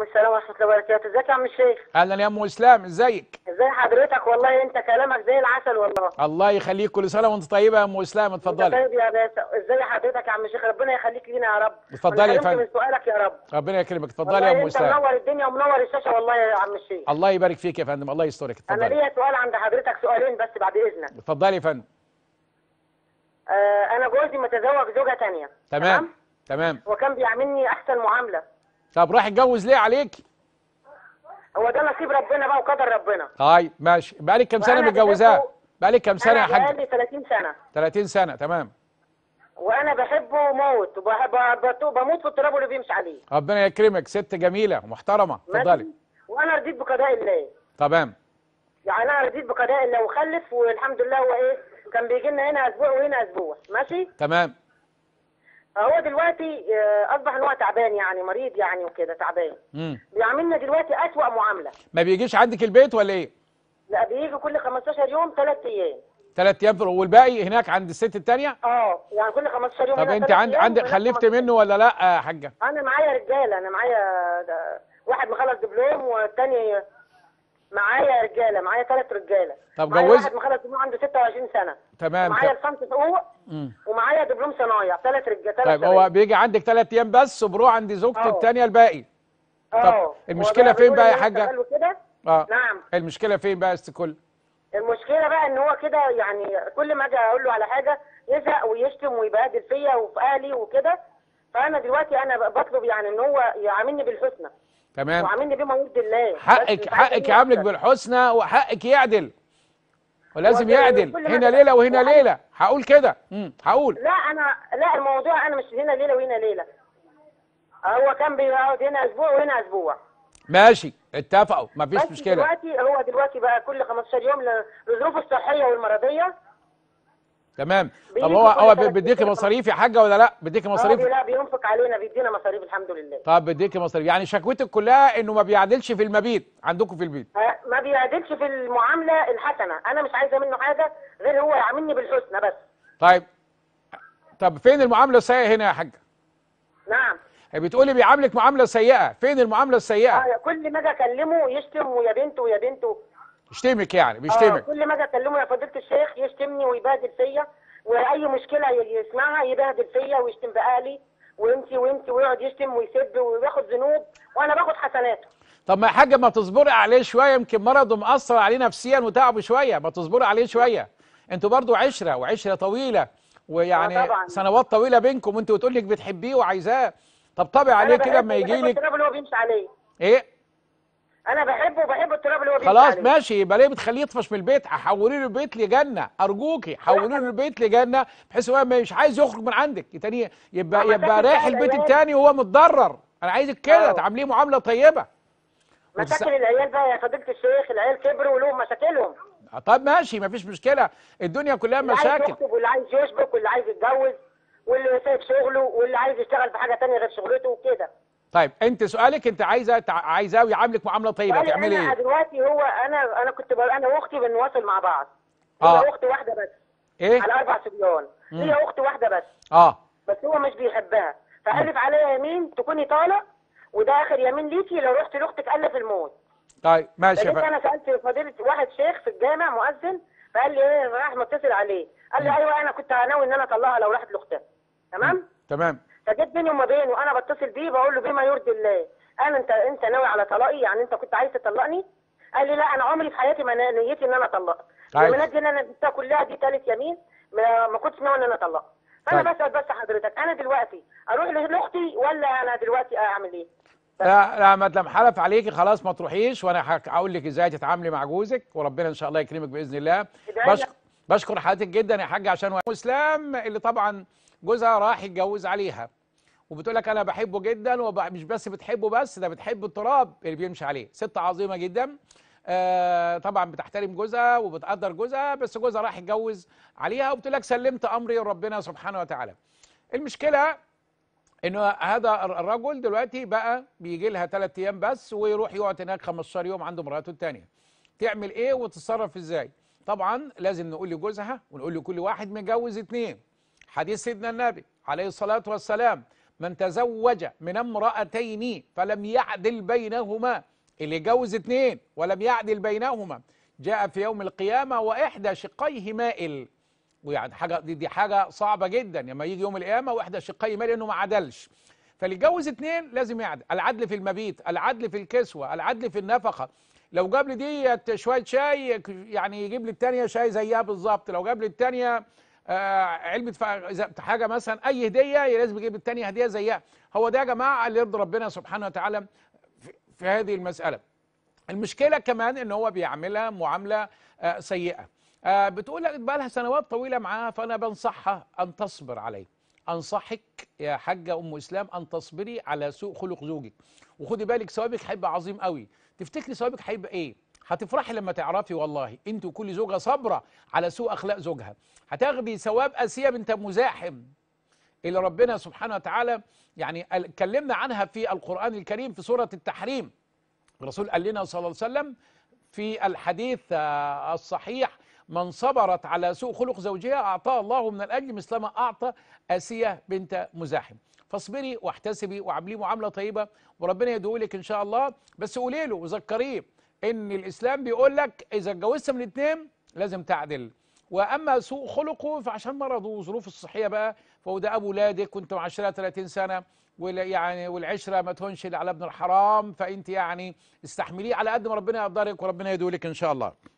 وعليكم السلام ورحمة الله وبركاته ازيك يا عم الشيخ اهلا يا ام اسلام ازيك ازي حضرتك والله انت كلامك زي العسل والله الله يخليك كل سنه وانت طيبه يا ام اسلام انت اتفضلي طيب يا باشا ازي حضرتك يا عم الشيخ ربنا يخليك لينا يا رب اتفضلي يا وأنا حرمت فندم. من سؤالك يا رب ربنا يكرمك اتفضلي والله يا ام انت اسلام منور الدنيا ومنور الشاشة والله يا عم الشيخ الله يبارك فيك يا فندم الله يسترك انا اتفضلي ليا سؤال عند حضرتك سؤالين بس بعد اذنك اتفضلي يا فندم آه انا جوزي متزوج زوجة تانية تمام تمام وكان بيعاملني احسن معاملة طب راح يتجوز ليه عليك هو ده نصيب ربنا بقى وقدر ربنا طيب ماشي بقالك كام سنه وأنا متجوزاه بحبه. بقالك كام سنه يا انا حاج بقالي 30 سنة 30 سنه تمام وانا بحبه موت وبحب بموت في التراب اللي بيمشي عليه ربنا يكرمك ست جميله ومحترمه اتفضلي ماشي؟ وانا رضيت بقضاء الله تمام يعني انا رضيت بقضاء الله وخلف والحمد لله هو ايه كان بيجي لنا هنا اسبوع وهنا اسبوع ماشي تمام هو دلوقتي آه، اصبح ان هو تعبان يعني مريض يعني وكده تعبان امم بيعاملنا دلوقتي اسوأ معامله ما بيجيش عندك البيت ولا ايه لا بيجي كل 15 يوم ثلاث ايام ثلاث ايام في- والباقي هناك عند الست الثانيه اه يعني كل 15 يوم طب هنا انت تلات عند أيام عندك وهناك خلفت 15 منه ولا لا يا حاجه انا معايا رجاله انا معايا ده واحد مخلص دبلوم والتاني معايا رجاله معايا ثلاث رجاله طب معايا جوز- واحد مخلص دبلوم عنده 26 سنه تمام معايا ت- لسانس حقوق مم. ومعايا دبلوم صنايع ثلاث رجاله ثلاث طيب هو بيجي عندك ثلاث ايام بس وبروح عند زوجته اه. الثانيه الباقي اه المشكلة هو فين بيقول بقى يا إن هو حاجة؟ شغال وكده اه نعم المشكله فين بقى يا ست كل المشكله بقى ان هو كده يعني كل ما اجي اقول له على حاجه يزهق ويشتم ويبهدل فيا وفي اهلي وكده فانا دلوقتي انا بطلب يعني ان هو يعاملني بالحسنى تمام وعاملني بما يرضي الله بس حقك مش عايزة حقك منه يعاملك أكتر. بالحسنى وحقك يعدل ولازم وكل- يعدل كل هنا ما- ليله وهنا وعايز- ليله هقول كده امم هقول لا انا لا الموضوع انا مش هنا ليله وهنا ليله هو كان بيقعد هنا اسبوع وهنا اسبوع ماشي اتفقوا مفيش بس مشكله دلوقتي هو دلوقتي بقى كل 15 يوم ل- لظروفه الصحيه والمرضيه تمام طب بيجي هو كل هو ثلاث بيديكي أيام. مصاريف يا حاجه ولا لا بيديكي هو مصاريف بي- لا بينفق علينا بيدينا مصاريف الحمد لله طب بيديكي مصاريف يعني شكوتك كلها انه ما بيعدلش في المبيت عندكم في البيت ها، ما بيعدلش في المعامله الحسنه انا مش عايزه منه حاجه غير هو يعاملني بالحسنى بس طيب طب فين المعامله السيئه هنا يا حاجه نعم بتقولي بيعاملك معامله سيئه فين المعامله السيئه آه، كل ما اجي اكلمه يشتم ويا بنته ويا بنته يشتمك يعني آه، بيشتمك كل ما اجي اكلمه يا فضيله الشيخ يشتمني ويبهدل فيا واي مشكله ي- يسمعها يبهدل فيا ويشتم باهلي وانتي وانتي ويقعد يشتم ويسب وياخد ذنوب وانا باخد حسناته طب ما يا حاجه ما تصبري عليه شويه يمكن مرضه مأثر عليه نفسيا وتعبه شويه ما تصبري عليه شويه انتوا برضو عشره وعشره طويله ويعني آه طبعاً. سنوات طويله بينكم وانت بتقول لك بتحبيه وعايزاه طبطبي عليه أنا كده بحب- اما يجي بحب لك التراب اللي هو بيمشي عليه ايه انا بحبه وبحب التراب اللي هو بيمشي خلاص عليه ماشي يبقى ليه بتخليه يطفش من البيت حولي له البيت لجنه ارجوكي حولي له البيت لجنه بحيث هو مش عايز يخرج من عندك تاني يبقى أما يبقى ساكن رايح بقى البيت العيال. التاني وهو متضرر انا عايزك كده آه. تعامليه معامله طيبه مشاكل العيال بقى يا فضيله الشيخ العيال كبروا ولهم مشاكلهم طب ماشي مفيش مشكله الدنيا كلها اللي عايز مشاكل يخطب واللي عايز يشبك واللي عايز يتجوز واللي سايب شغله واللي عايز يشتغل في حاجه تانية غير شغلته وكده طيب انت سؤالك انت عايزه تع- عايزاه يعاملك معامله طيبه سؤالي تعملي انا ايه دلوقتي هو انا انا كنت بقول انا واختي بنواصل مع بعض آه. هي اخت واحده بس ايه على اربع صبيان هي اخت واحده بس اه بس هو مش بيحبها فالف عليا يمين تكوني طالق وده اخر يمين ليكي لو رحت لاختك الف الموت طيب ماشي يا فجيت فندم انا سالت فضيله واحد شيخ في الجامع مؤذن فقال لي ايه راح متصل عليه قال لي ايوه انا كنت ناوي ان انا اطلقها لو راحت لاختها تمام تمام فجيت بيني وما بينه وانا بتصل بيه بقول له بما يرضي الله انا انت انت ناوي على طلاقي يعني انت كنت عايز تطلقني قال لي لا انا عمري في حياتي ما نا- نيتي ان انا اطلقها طيب. اليمينات دي اللي انا جبتها كلها دي ثالث يمين ما, ما كنتش ناوي ان انا اطلقها فانا طيب. بسال بس حضرتك انا دلوقتي اروح لاختي ولا انا دلوقتي اعمل ايه؟ لا لا ما دام حلف عليكي خلاص ما تروحيش وانا هك- هقول لك ازاي تتعاملي مع جوزك وربنا ان شاء الله يكرمك باذن الله ادعي لي. بشكر بشكر حضرتك جدا يا حاج عشان اسلام اللي طبعا جوزها راح يتجوز عليها وبتقول لك انا بحبه جدا ومش بس بتحبه بس ده بتحب التراب اللي بيمشي عليه ست عظيمه جدا آه طبعا بتحترم جوزها وبتقدر جوزها بس جوزها راح يتجوز عليها وبتقول لك سلمت امري لربنا سبحانه وتعالى المشكله انه هذا الرجل دلوقتي بقى بيجي لها ثلاث ايام بس ويروح يقعد هناك 15 يوم عند مراته الثانيه تعمل ايه وتتصرف ازاي طبعا لازم نقول لجوزها ونقول لكل واحد متجوز اتنين حديث سيدنا النبي عليه الصلاه والسلام من تزوج من امرأتين فلم يعدل بينهما اللي جوز اتنين ولم يعدل بينهما جاء في يوم القيامة وإحدى شقيه مائل ويعني حاجة دي, دي حاجة صعبة جدا لما يجي يوم القيامة وإحدى شقيه مائل إنه ما عدلش فاللي يتجوز اتنين لازم يعدل العدل في المبيت العدل في الكسوة العدل في النفقة لو جاب لي ديت شوية شاي يعني يجيب لي التانية شاي زيها بالظبط لو جاب لي التانية آه علبة ف- حاجة مثلا أي هدية لازم يجيب التانية هدية زيها هو ده يا جماعة اللي يرضي ربنا سبحانه وتعالى في, في هذه المسألة المشكلة كمان ان هو بيعملها معاملة آه، سيئة آه، بتقول لك بقى لها سنوات طويلة معاها فانا بنصحها ان تصبر عليه انصحك يا حاجة ام اسلام ان تصبري على سوء خلق زوجك وخدي بالك ثوابك هيبقى عظيم قوي تفتكري ثوابك هيبقى ايه هتفرحي لما تعرفي والله انت وكل زوجة صابرة على سوء اخلاق زوجها هتاخدي ثواب اسيا بنت مزاحم اللي ربنا سبحانه وتعالى يعني قال- اتكلمنا عنها في القرآن الكريم في سورة التحريم الرسول قال لنا صلى الله عليه وسلم في الحديث آه، الصحيح من صبرت على سوء خلق زوجها أعطاه الله من الأجر مثل ما أعطى آسية بنت مزاحم فاصبري واحتسبي وعامليه معاملة طيبة وربنا يدعولك إن شاء الله بس قولي له وذكريه إن الإسلام بيقول لك إذا اتجوزت من اتنين لازم تعدل واما سوء خلقه فعشان مرضه وظروفه الصحيه بقى فهو ده ابو ولادك وانت معاشرها 30 سنه ولا- يعني والعشره ما تهونش إلا على ابن الحرام فانت يعني استحمليه على قد ما ربنا يقدرك وربنا يدولك ان شاء الله